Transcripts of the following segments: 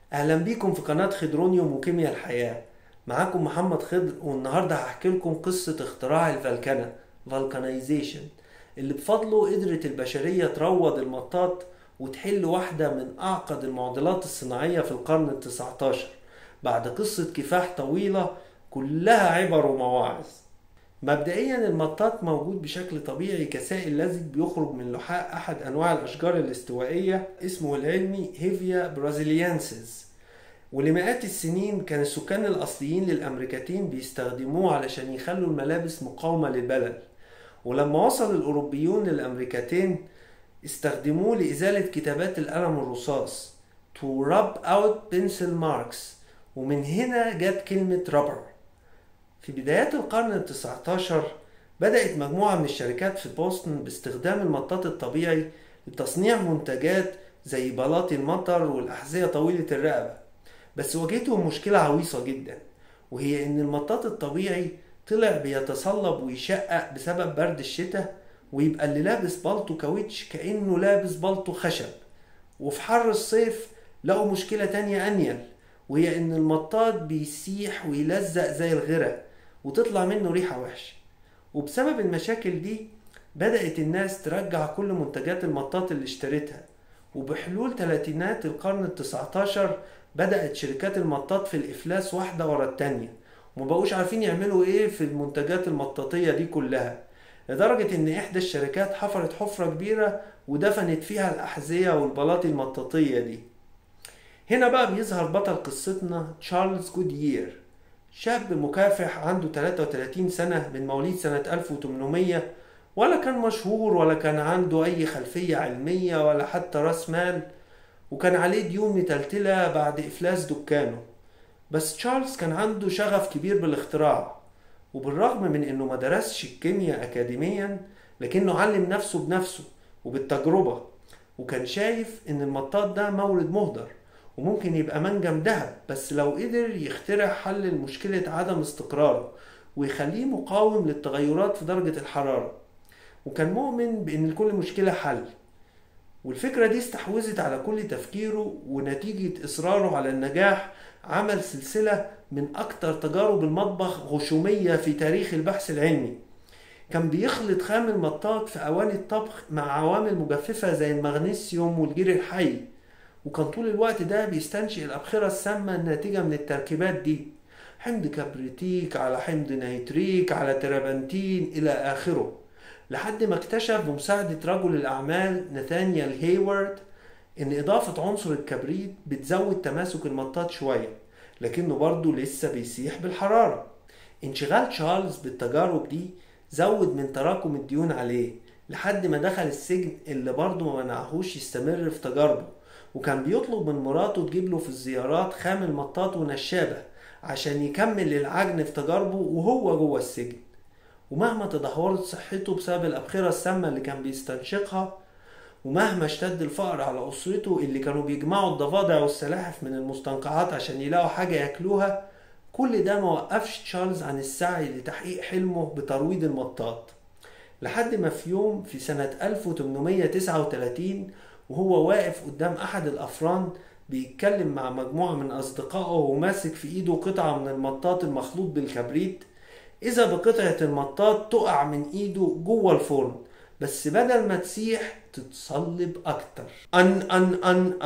اهلا بيكم في قناة خضرونيوم وكيمياء الحياة معاكم محمد خضر والنهاردة هحكي لكم قصة اختراع الفلكنة فالكانيزيشن اللي بفضله قدرت البشرية تروض المطاط وتحل واحدة من أعقد المعضلات الصناعية في القرن التسعة عشر بعد قصة كفاح طويلة كلها عبر ومواعظ مبدئيا المطاط موجود بشكل طبيعي كسائل لزج بيخرج من لحاء احد انواع الاشجار الاستوائيه اسمه العلمي هيفيا برازيليانسيس ولمئات السنين كان السكان الاصليين للامريكتين بيستخدموه علشان يخلوا الملابس مقاومه للبلل ولما وصل الاوروبيون للامريكتين استخدموه لازاله كتابات القلم الرصاص to rub out pencil marks ومن هنا جت كلمه رابر في بدايات القرن التسعة عشر بدأت مجموعة من الشركات في بوسطن باستخدام المطاط الطبيعي لتصنيع منتجات زي بلاطي المطر والأحذية طويلة الرقبة بس واجهتهم مشكلة عويصة جدا وهي إن المطاط الطبيعي طلع بيتصلب ويشقق بسبب برد الشتاء ويبقى اللي لابس بالطو كاوتش كأنه لابس بالطو خشب وفي حر الصيف لقوا مشكلة تانية أنيل وهي إن المطاط بيسيح ويلزق زي الغرق وتطلع منه ريحة وحشة وبسبب المشاكل دي بدأت الناس ترجع كل منتجات المطاط اللي اشترتها وبحلول تلاتينات القرن التسعة عشر بدأت شركات المطاط في الإفلاس واحدة ورا التانية ومبقوش عارفين يعملوا ايه في المنتجات المطاطية دي كلها لدرجة ان احدى الشركات حفرت حفرة كبيرة ودفنت فيها الأحذية والبلاطي المطاطية دي هنا بقى بيظهر بطل قصتنا تشارلز جوديير شاب مكافح عنده 33 سنة من مواليد سنة 1800 ولا كان مشهور ولا كان عنده أي خلفية علمية ولا حتى رأس مال وكان عليه ديون متلتلة بعد إفلاس دكانه بس تشارلز كان عنده شغف كبير بالاختراع وبالرغم من إنه ما درسش الكيمياء أكاديميا لكنه علم نفسه بنفسه وبالتجربة وكان شايف إن المطاط ده مورد مهدر وممكن يبقى منجم ذهب بس لو قدر يخترع حل لمشكلة عدم استقراره ويخليه مقاوم للتغيرات في درجة الحرارة وكان مؤمن بأن لكل مشكلة حل والفكرة دي استحوذت على كل تفكيره ونتيجة إصراره على النجاح عمل سلسلة من أكتر تجارب المطبخ غشومية في تاريخ البحث العلمي كان بيخلط خام المطاط في أواني الطبخ مع عوامل مجففة زي المغنيسيوم والجير الحي وكان طول الوقت ده بيستنشق الأبخرة السامة الناتجة من التركيبات دي حمض كبريتيك على حمض نيتريك على ترابنتين إلى آخره لحد ما اكتشف بمساعدة رجل الأعمال ناثانيال هيوارد إن إضافة عنصر الكبريت بتزود تماسك المطاط شوية لكنه برضه لسه بيسيح بالحرارة انشغال تشارلز بالتجارب دي زود من تراكم الديون عليه لحد ما دخل السجن اللي برضه ما منعهوش يستمر في تجاربه وكان بيطلب من مراته تجيب له في الزيارات خام المطاط ونشابة عشان يكمل العجن في تجاربه وهو جوه السجن ومهما تدهورت صحته بسبب الأبخرة السامة اللي كان بيستنشقها ومهما اشتد الفقر على أسرته اللي كانوا بيجمعوا الضفادع والسلاحف من المستنقعات عشان يلاقوا حاجة ياكلوها كل ده ما وقفش تشارلز عن السعي لتحقيق حلمه بترويض المطاط لحد ما في يوم في سنة 1839 وهو واقف قدام أحد الأفران بيتكلم مع مجموعة من أصدقائه وماسك في إيده قطعة من المطاط المخلوط بالكبريت إذا بقطعة المطاط تقع من إيده جوه الفرن بس بدل ما تسيح تتصلب أكتر أن أن أن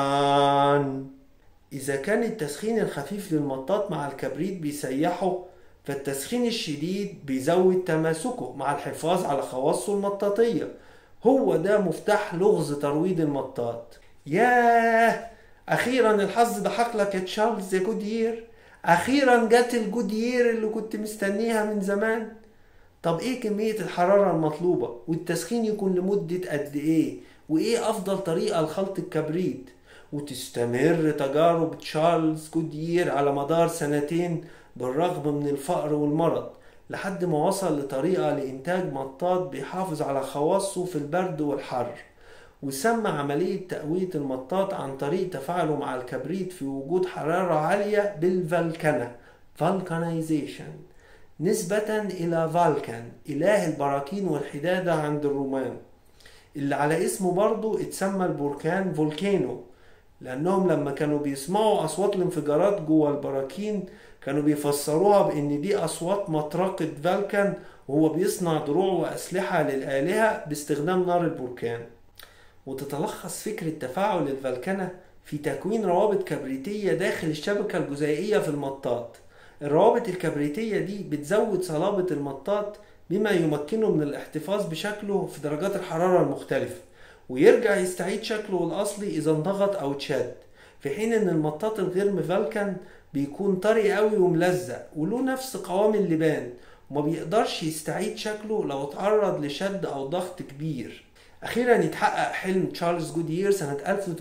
أن إذا كان التسخين الخفيف للمطاط مع الكبريت بيسيحه فالتسخين الشديد بيزود تماسكه مع الحفاظ على خواصه المطاطية هو ده مفتاح لغز ترويض المطاط ياه أخيرا الحظ ضحك لك يا تشارلز يا جودير أخيرا جت الجودير اللي كنت مستنيها من زمان طب ايه كمية الحرارة المطلوبة والتسخين يكون لمدة قد ايه وايه افضل طريقة لخلط الكبريت وتستمر تجارب تشارلز جودير على مدار سنتين بالرغم من الفقر والمرض لحد ما وصل لطريقة لإنتاج مطاط بيحافظ على خواصه في البرد والحر وسمى عملية تقوية المطاط عن طريق تفاعله مع الكبريت في وجود حرارة عالية بالفالكنة فالكانيزيشن نسبة إلى فالكان إله البراكين والحدادة عند الرومان اللي على اسمه برضه اتسمى البركان فولكانو لأنهم لما كانوا بيسمعوا أصوات الانفجارات جوه البراكين كانوا بيفسروها بأن دي أصوات مطرقة فالكان وهو بيصنع دروع وأسلحة للآلهة باستخدام نار البركان وتتلخص فكرة تفاعل الفالكنة في تكوين روابط كبريتية داخل الشبكة الجزيئية في المطاط الروابط الكبريتية دي بتزود صلابة المطاط بما يمكنه من الاحتفاظ بشكله في درجات الحرارة المختلفة ويرجع يستعيد شكله الأصلي إذا انضغط أو اتشد في حين إن المطاط الغير مفلكن بيكون طري قوي وملزق وله نفس قوام اللبان وما بيقدرش يستعيد شكله لو اتعرض لشد أو ضغط كبير أخيرا يتحقق حلم تشارلز جودير سنة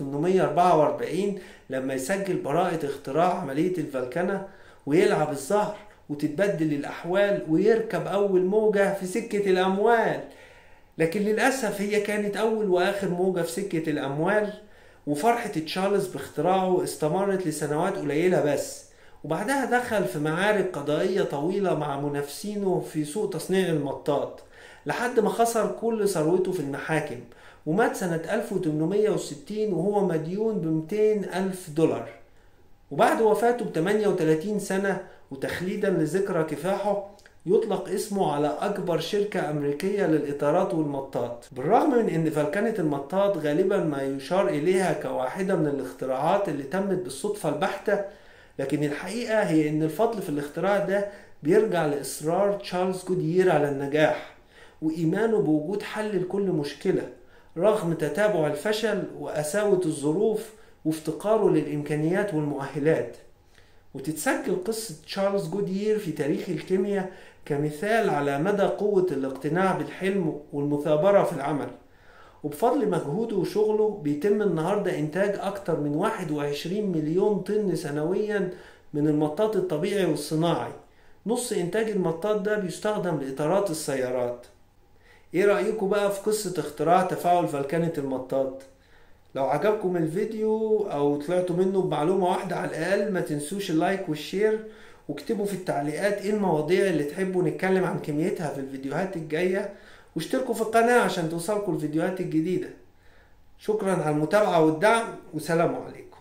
1844 لما يسجل براءة اختراع عملية الفلكنة ويلعب الزهر وتتبدل الأحوال ويركب أول موجة في سكة الأموال لكن للأسف هي كانت أول وآخر موجة في سكة الأموال وفرحة تشارلز باختراعه استمرت لسنوات قليلة بس وبعدها دخل في معارك قضائية طويلة مع منافسينه في سوق تصنيع المطاط لحد ما خسر كل ثروته في المحاكم ومات سنة 1860 وهو مديون ب 200 ألف دولار وبعد وفاته ب 38 سنة وتخليدا لذكرى كفاحه يطلق اسمه على أكبر شركة أمريكية للإطارات والمطاط بالرغم من أن فلكنة المطاط غالبا ما يشار إليها كواحدة من الاختراعات اللي تمت بالصدفة البحتة لكن الحقيقة هي أن الفضل في الاختراع ده بيرجع لإصرار تشارلز جودير على النجاح وإيمانه بوجود حل لكل مشكلة رغم تتابع الفشل وقساوة الظروف وافتقاره للإمكانيات والمؤهلات وتتسجل قصة تشارلز جودير في تاريخ الكيمياء كمثال على مدى قوة الاقتناع بالحلم والمثابرة في العمل وبفضل مجهوده وشغله بيتم النهاردة إنتاج أكتر من 21 مليون طن سنويا من المطاط الطبيعي والصناعي نص إنتاج المطاط ده بيستخدم لإطارات السيارات إيه رأيكم بقى في قصة اختراع تفاعل فلكنة المطاط؟ لو عجبكم الفيديو او طلعتوا منه بمعلومة واحدة على الاقل ما تنسوش اللايك والشير واكتبوا في التعليقات ايه المواضيع اللي تحبوا نتكلم عن كميتها في الفيديوهات الجاية واشتركوا في القناة عشان توصلكم الفيديوهات الجديدة شكرا على المتابعة والدعم وسلام عليكم